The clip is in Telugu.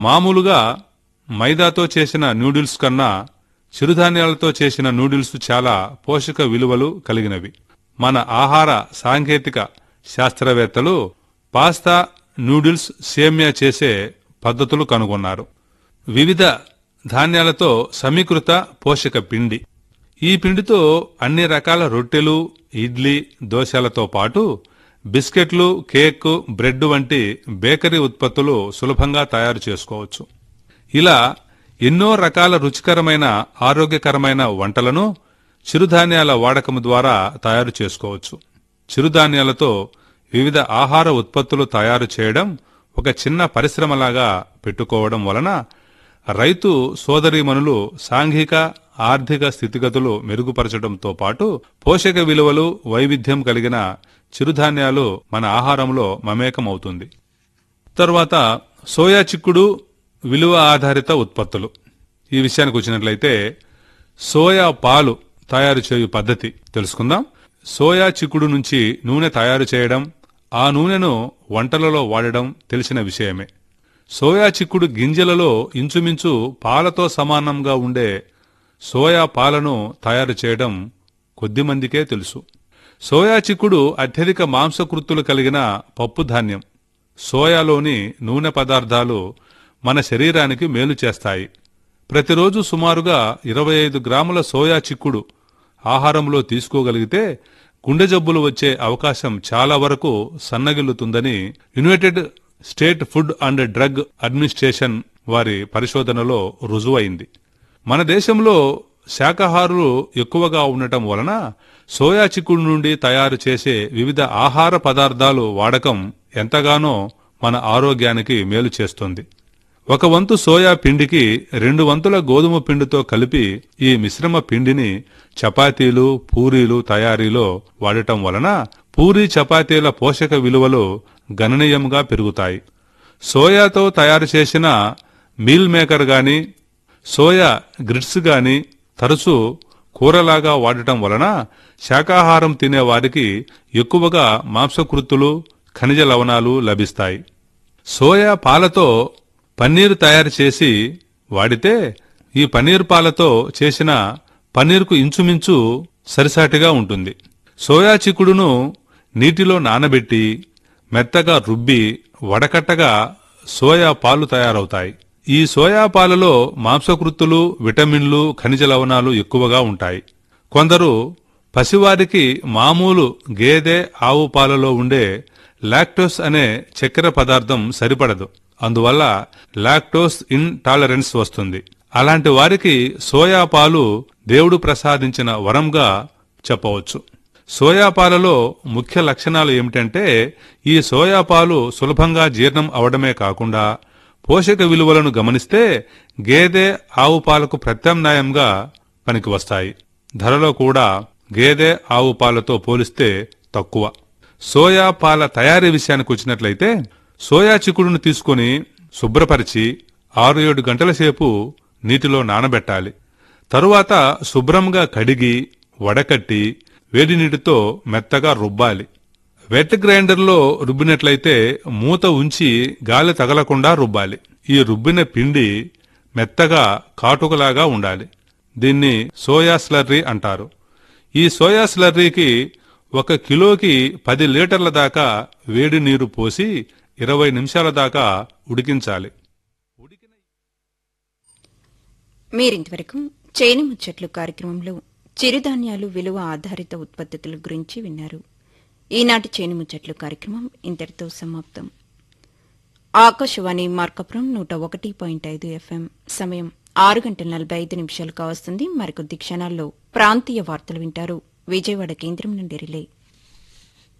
మామూలుగా మైదాతో చేసిన నూడిల్స్ కన్నా చిరుధాన్యాలతో చేసిన నూడిల్స్ చాలా పోషక విలువలు కలిగినవి మన ఆహార సాంకేతిక శాస్త్రవేత్తలు పాస్తా నూడిల్స్ సేమ్యా చేసే పద్ధతులు కనుగొన్నారు వివిధ ధాన్యాలతో సమీకృత పోషక పిండి ఈ పిండితో అన్ని రకాల రొట్టెలు ఇడ్లీ దోశలతో పాటు బిస్కెట్లు కేక్ బ్రెడ్ వంటి బేకరీ ఉత్పత్తులు సులభంగా తయారు చేసుకోవచ్చు ఇలా ఎన్నో రకాల రుచికరమైన ఆరోగ్యకరమైన వంటలను చిరుధాన్యాల వాడకం ద్వారా తయారు చేసుకోవచ్చు చిరుధాన్యాలతో వివిధ ఆహార ఉత్పత్తులు తయారు చేయడం ఒక చిన్న పరిశ్రమలాగా పెట్టుకోవడం వలన రైతు సోదరీమణులు సాంఘిక ఆర్థిక స్థితిగతులు మెరుగుపరచడంతో పాటు పోషక విలువలు వైవిధ్యం కలిగిన చిరుధాన్యాలు మన ఆహారంలో మమేకమవుతుంది తరువాత సోయా చిక్కుడు విలువ ఆధారిత ఉత్పత్తులు ఈ విషయానికి వచ్చినట్లయితే సోయా పాలు తయారు చేయు పద్ధతి తెలుసుకుందాం సోయా చిక్కుడు నుంచి నూనె తయారు చేయడం ఆ నూనెను వంటలలో వాడడం తెలిసిన విషయమే సోయా చిక్కుడు గింజలలో ఇంచుమించు పాలతో సమానంగా ఉండే సోయా పాలను తయారు చేయడం కొద్దిమందికే తెలుసు సోయా చిక్కుడు అత్యధిక మాంసకృత్తులు కలిగిన పప్పు ధాన్యం సోయాలోని నూనె పదార్థాలు మన శరీరానికి మేలు చేస్తాయి ప్రతిరోజు సుమారుగా ఇరవై ఐదు గ్రాముల సోయా చిక్కుడు ఆహారంలో తీసుకోగలిగితే గుండె జబ్బులు వచ్చే అవకాశం చాలా వరకు సన్నగిల్లుతుందని united state food and drug administration వారి పరిశోధనలో రుజువైంది మన దేశంలో శాకాహారులు ఎక్కువగా ఉండటం వలన సోయా చిక్కుడు నుండి తయారు చేసే వివిధ ఆహార పదార్థాలు వాడకం ఎంతగానో మన ఆరోగ్యానికి మేలు చేస్తుంది ఒక వంతు సోయా పిండికి రెండు వంతుల గోధుమ పిండితో కలిపి ఈ మిశ్రమ పిండిని చపాతీలు పూరీలు తయారీలో వాడటం వలన పూరీ చపాతీల పోషక విలువలు గణనీయంగా పెరుగుతాయి సోయాతో తయారు చేసిన మీల్ మేకర్ గాని సోయా గ్రిడ్స్ గాని తరచూ కూరలాగా వాడటం వలన శాకాహారం తినే వారికి ఎక్కువగా మాంసకృత్తులు ఖనిజ లవణాలు లభిస్తాయి సోయా పాలతో పన్నీరు తయారు చేసి వాడితే ఈ పన్నీర్ పాలతో చేసిన పన్నీర్కు ఇంచుమించు సరిసాటిగా ఉంటుంది సోయా చిక్కుడును నీటిలో నానబెట్టి మెత్తగా రుబ్బి వడకట్టగా సోయా పాలు తయారవుతాయి ఈ సోయా పాలలో మాంసకృత్తులు విటమిన్లు ఖనిజ లవణాలు ఎక్కువగా ఉంటాయి కొందరు పసివారికి మామూలు గేదె ఆవు పాలలో ఉండే లాక్టోస్ అనే చక్కెర పదార్థం సరిపడదు అందువల్ల లాక్టోస్ ఇన్ టాలరెన్స్ వస్తుంది అలాంటి వారికి సోయా పాలు దేవుడు ప్రసాదించిన వరంగా చెప్పవచ్చు సోయా పాలలో ముఖ్య లక్షణాలు ఏమిటంటే ఈ సోయా పాలు సులభంగా జీర్ణం అవడమే కాకుండా పోషక విలువలను గమనిస్తే గేదె ఆవు పాలకు ప్రత్యామ్నాయంగా పనికి వస్తాయి ధరలో కూడా గేదె ఆవు పాలతో పోలిస్తే తక్కువ సోయా పాల తయారీ విషయానికి వచ్చినట్లయితే సోయా చిక్కుడును తీసుకొని శుభ్రపరిచి ఆరు ఏడు గంటల సేపు నీటిలో నానబెట్టాలి తరువాత శుభ్రంగా కడిగి వడకట్టి వేడి నీటితో మెత్తగా రుబ్బాలి వెట్ గ్రైండర్లో రుబ్బినట్లయితే మూత ఉంచి గాలి తగలకుండా రుబ్బాలి ఈ రుబ్బిన పిండి మెత్తగా కాటుకలాగా ఉండాలి దీన్ని సోయా స్లర్రీ అంటారు ఈ సోయా స్లర్రీకి ఒక కిలోకి పది లీటర్ల దాకా వేడి నీరు పోసి ఇరవై నిమిషాల దాకా ఉడికించాలి మీరింతవరకు చేని ముచ్చట్లు కార్యక్రమంలో చిరుధాన్యాలు విలువ ఆధారిత ఉత్పత్తుల గురించి విన్నారు ఈనాటి చేని ముచ్చట్లు కార్యక్రమం ఇంతటితో సమాప్తం ఆకాశవాణి మార్కపురం నూట ఒకటి పాయింట్ ఐదు ఎఫ్ఎం సమయం ఆరు గంటల నలభై ఐదు నిమిషాలు కావస్తుంది మరికొద్ది క్షణాల్లో ప్రాంతీయ వార్తలు వింటారు విజయవాడ కేంద్రం నుండి రిలే